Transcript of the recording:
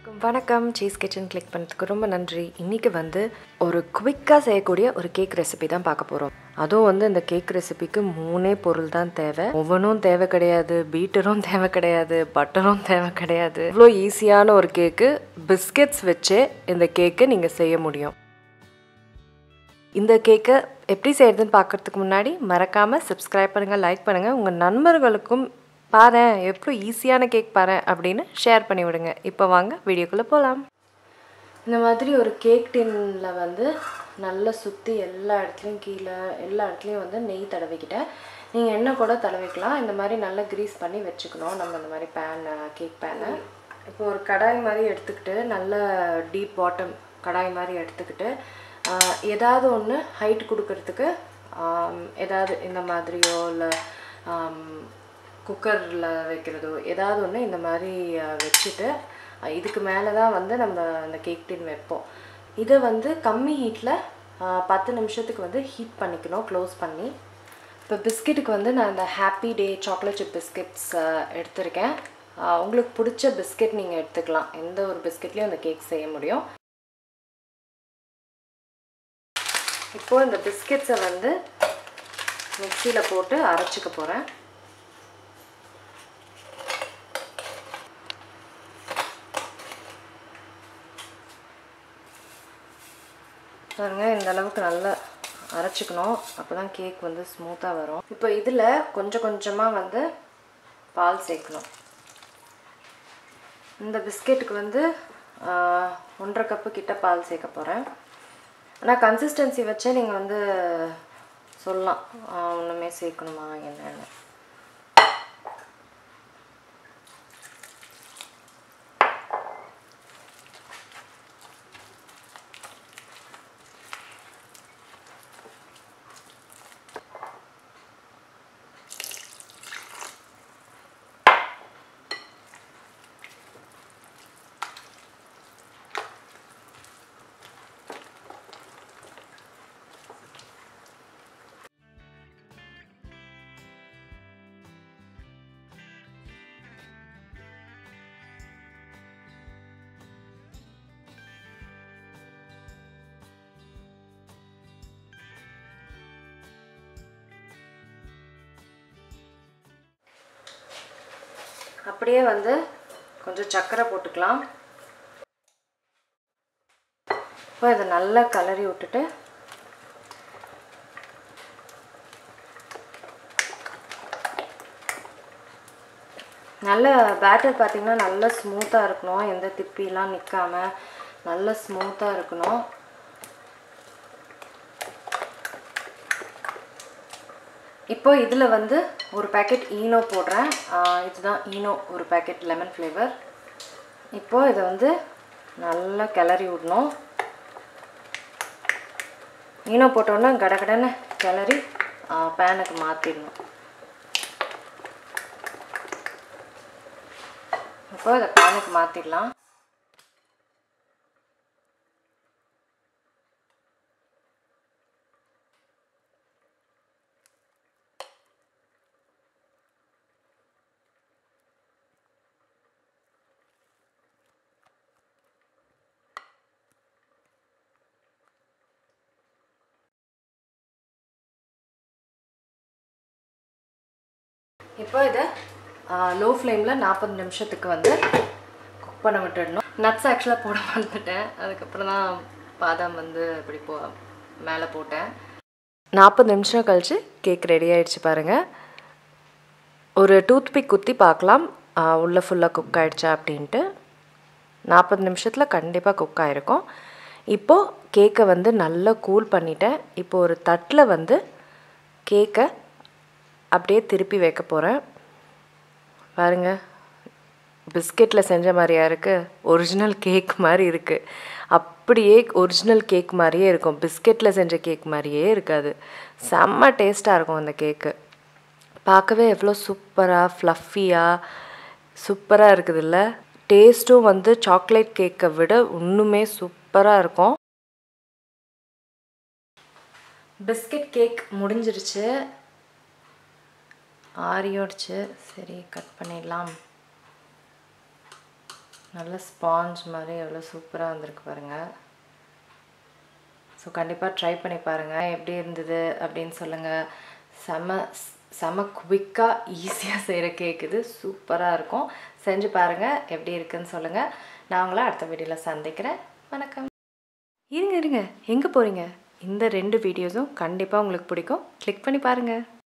வணக்கம் cheese kitchen click பண்ணதுக்கு ரொம்ப நன்றி இன்றைக்கி வந்து ஒரு குவிக்காக செய்யக்கூடிய ஒரு கேக் ரெசிபி தான் பார்க்க போகிறோம் அதுவும் வந்து இந்த கேக் ரெசிபிக்கு மூணே பொருள் தான் தேவை ஒவ்வொன்றும் தேவை கிடையாது பீட்டரும் தேவை கிடையாது பட்டரும் தேவை கிடையாது இவ்வளோ ஈஸியான ஒரு கேக்கு பிஸ்கெட்ஸ் வச்சே இந்த கேக்கு நீங்கள் செய்ய முடியும் இந்த கேக்கை எப்படி செய்கிறதுன்னு பார்க்குறதுக்கு முன்னாடி மறக்காமல் சப்ஸ்கிரைப் பண்ணுங்கள் லைக் பண்ணுங்கள் உங்கள் நண்பர்களுக்கும் பாரு எவ்வளோ ஈஸியான கேக் பாரு அப்படின்னு ஷேர் பண்ணி விடுங்க இப்போ வாங்க வீடியோக்குள்ளே போகலாம் இந்த மாதிரி ஒரு கேக் டின்னில் வந்து நல்லா சுற்றி எல்லா இடத்துலையும் கீழே எல்லா இடத்துலையும் வந்து நெய் தடவிக்கிட்டேன் நீங்கள் எண்ணெய் கூட தடவிக்கலாம் இந்த மாதிரி நல்லா க்ரீஸ் பண்ணி வச்சுக்கணும் நம்ம இந்த மாதிரி பேனை கேக் பேனை இப்போ ஒரு கடாய் மாதிரி எடுத்துக்கிட்டு நல்ல டீப் பாட்டம் கடாய் மாதிரி எடுத்துக்கிட்டு ஆஹ், ஏதாவது ஒன்று ஹைட் கொடுக்கறதுக்கு ஆம், ஏதாவது இந்த மாதிரியோ இல்லை குக்கரில் வைக்கிறதோ ஏதாவது ஒன்று இந்த மாதிரி அஹ், வச்சுட்டு அஹ், இதுக்கு மேலே தான் வந்து நம்ம அந்த கேக் டின் வைப்போம் இதை வந்து கம்மி ஹீட்டில் பத்து நிமிஷத்துக்கு வந்து ஹீட் பண்ணிக்கணும் க்ளோஸ் பண்ணி இப்போ பிஸ்கெட்டுக்கு வந்து நான் இந்த happy day chocolate chip biscuits எடுத்திருக்கேன் அஹ், உங்களுக்கு பிடிச்ச பிஸ்கெட் நீங்கள் எடுத்துக்கலாம் எந்த ஒரு பிஸ்கெட்லேயும் அந்த கேக் செய்ய முடியும் இப்போது இந்த பிஸ்கெட்ஸை வந்து மிக்சியில் போட்டு அரைச்சிக்க போகிறேன் பாருங்க இந்த அளவுக்கு நல்லா அரைச்சிக்கணும் அப்போ தான் கேக் வந்து ஸ்மூத்தாக வரும் இப்போ இதில் கொஞ்சம் கொஞ்சமாக வந்து பால் சேர்க்கணும் இந்த பிஸ்கெட்டுக்கு வந்து ஆஹ், ஒன்றரை கப்பு கிட்ட பால் சேர்க்க போகிறேன் ஆனால் கன்சிஸ்டன்சி வச்சே நீங்கள் வந்து சொல்லலாம் ஆஹ், ஒன்றுமே சேர்க்கணுமா என்னன்னு அப்படியே வந்து கொஞ்சம் சர்க்கரை போட்டுக்கலாம் இப்போ இதை நல்லா கலரி விட்டுட்டு நல்ல பேட்டர் பார்த்திங்கன்னா நல்லா ஸ்மூத்தாக இருக்கணும் எந்த திப்பிலாம் நிற்காம நல்ல ஸ்மூத்தாக இருக்கணும் இப்போ இதில் வந்து ஒரு பேக்கெட் ஈனோ போடுறேன் ஆஹ் இதுதான் ஈனோ ஒரு பேக்கெட் லெமன் ஃப்ளேவர் இப்போ இதை வந்து நல்லா கிளறி விடணும் ஈனோ போட்டோன்னே கடகடன்னு கிளறி பேனுக்கு மாற்றிடணும் இப்போ இதை பேனுக்கு மாற்றிடலாம் இப்போ இதை லோ ஃப்ளேமில் நாற்பது நிமிஷத்துக்கு வந்து குக் பண்ண விட்டுடணும் நட்ஸ் ஆக்சுவலாக போட மறந்துட்டேன் அதுக்கப்புறம் தான் பாதாம் வந்து இப்படி போ மேலே போட்டேன் நாற்பது நிமிஷம் கழித்து கேக் ரெடி ஆயிடுச்சு பாருங்கள் ஒரு டூத்பிக் குத்தி பார்க்கலாம் ஆஹ் உள்ள ஃபுல்லாக குக் ஆயிடுச்சா அப்படின்ட்டு நாற்பது நிமிஷத்தில் கண்டிப்பாக குக் ஆகிருக்கும் இப்போது கேக்கை வந்து நல்லா கூல் பண்ணிட்டேன் இப்போ ஒரு தட்டில் வந்து கேக்கை அப்படியே திருப்பி வைக்க போகிறேன் பாருங்க பிஸ்கெட்டில் செஞ்ச மாதிரியா இருக்குது ஒரிஜினல் கேக் மாதிரி இருக்குது அப்படியே ஒரிஜினல் கேக் மாதிரியே இருக்கும் பிஸ்கெட்டில் செஞ்ச கேக் மாதிரியே இருக்காது செம்ம டேஸ்ட்டாக இருக்கும் அந்த கேக்கு பார்க்கவே எவ்வளோ சூப்பராக ஃப்ளஃபியாக சூப்பராக இருக்குதுல்ல டேஸ்ட்டும் வந்து சாக்லேட் கேக்கை விட இன்னுமே சூப்பராக இருக்கும் பிஸ்கெட் கேக் முடிஞ்சிருச்சு ஆரியோடுச்சு சரி கட் பண்ணிடலாம் நல்ல ஸ்பாஞ்ச் மாதிரி எவ்வளோ சூப்பராக வந்திருக்கு பாருங்கள் ஸோ கண்டிப்பாக ட்ரை பண்ணி பாருங்கள் எப்படி இருந்தது அப்படின்னு சொல்லுங்கள் செம செம குவிக்காக ஈஸியாக செய்கிற கேக் இது சூப்பராக இருக்கும் செஞ்சு பாருங்கள் எப்படி இருக்குன்னு சொல்லுங்கள் நான் உங்களை அடுத்த வீடியோவில் சந்திக்கிறேன் வணக்கம் இருங்க இருங்க எங்கே போகிறீங்க இந்த ரெண்டு வீடியோஸும் கண்டிப்பாக உங்களுக்கு பிடிக்கும் கிளிக் பண்ணி பாருங்கள்